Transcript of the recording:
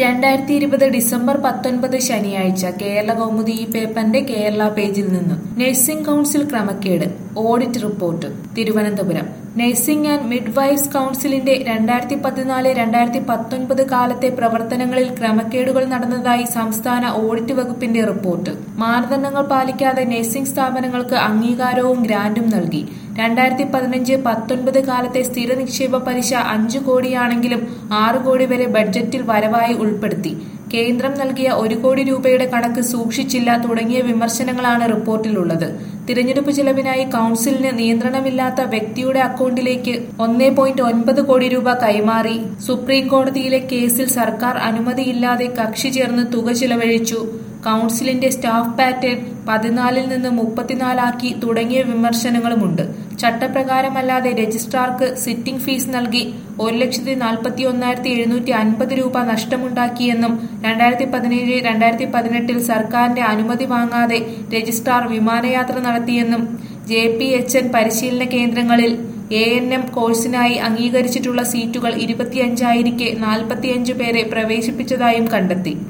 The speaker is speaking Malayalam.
രണ്ടായിരത്തി ഇരുപത് ഡിസംബർ പത്തൊൻപത് ശനിയാഴ്ച കേരള കൗമുദി ഈ പേപ്പറിന്റെ കേരള പേജിൽ നിന്ന് നഴ്സിംഗ് കൌൺസിൽ ക്രമക്കേട് audit report Thiruvananthapuram nursing and midwives കൌൺസിലിന്റെ രണ്ടായിരത്തി പതിനാല് രണ്ടായിരത്തി പത്തൊൻപത് കാലത്തെ പ്രവർത്തനങ്ങളിൽ ക്രമക്കേടുകൾ നടന്നതായി സംസ്ഥാന ഓഡിറ്റ് വകുപ്പിന്റെ റിപ്പോർട്ട് മാനദണ്ഡങ്ങൾ പാലിക്കാതെ നഴ്സിംഗ് സ്ഥാപനങ്ങൾക്ക് അംഗീകാരവും ഗ്രാന്റും നൽകി രണ്ടായിരത്തി പതിനഞ്ച് പത്തൊൻപത് കാലത്തെ സ്ഥിര നിക്ഷേപ പലിശ അഞ്ചു കോടിയാണെങ്കിലും ആറ് കോടി വരെ ബഡ്ജറ്റിൽ വരവായി ഉൾപ്പെടുത്തി കേന്ദ്രം നൽകിയ ഒരു കോടി രൂപയുടെ കണക്ക് സൂക്ഷിച്ചില്ല തുടങ്ങിയ വിമർശനങ്ങളാണ് റിപ്പോർട്ടിലുള്ളത് തിരഞ്ഞെടുപ്പ് ചെലവിനായി കൌൺസിലിന് നിയന്ത്രണമില്ലാത്ത വ്യക്തിയുടെ അക്കൗണ്ടിലേക്ക് ഒന്നേ പോയിന്റ് ഒൻപത് കോടി രൂപ കൈമാറി സുപ്രീം കോടതിയിലെ കേസിൽ സർക്കാർ അനുമതിയില്ലാതെ കക്ഷി ചേർന്ന് തുക ചിലവഴിച്ചു കൌൺസിലിന്റെ സ്റ്റാഫ് പാറ്റേൺ പതിനാലിൽ നിന്ന് മുപ്പത്തിനാലാക്കി തുടങ്ങിയ വിമർശനങ്ങളുമുണ്ട് ചട്ടപ്രകാരമല്ലാതെ രജിസ്ട്രാർക്ക് സിറ്റിംഗ് ഫീസ് നൽകി ഒരു ലക്ഷത്തി നാൽപ്പത്തി ഒന്നായിരത്തി എഴുന്നൂറ്റി അൻപത് രൂപ നഷ്ടമുണ്ടാക്കിയെന്നും രണ്ടായിരത്തി പതിനേഴ് രണ്ടായിരത്തി പതിനെട്ടിൽ സർക്കാരിന്റെ അനുമതി വാങ്ങാതെ രജിസ്ട്രാർ വിമാനയാത്ര നടത്തിയെന്നും ജെ പി എച്ച് എൻ പരിശീലന കേന്ദ്രങ്ങളിൽ എ എൻ എം കോഴ്സിനായി അംഗീകരിച്ചിട്ടുള്ള സീറ്റുകൾ ഇരുപത്തിയഞ്ചായിരിക്കെ നാൽപ്പത്തിയഞ്ച് പേരെ പ്രവേശിപ്പിച്ചതായും കണ്ടെത്തി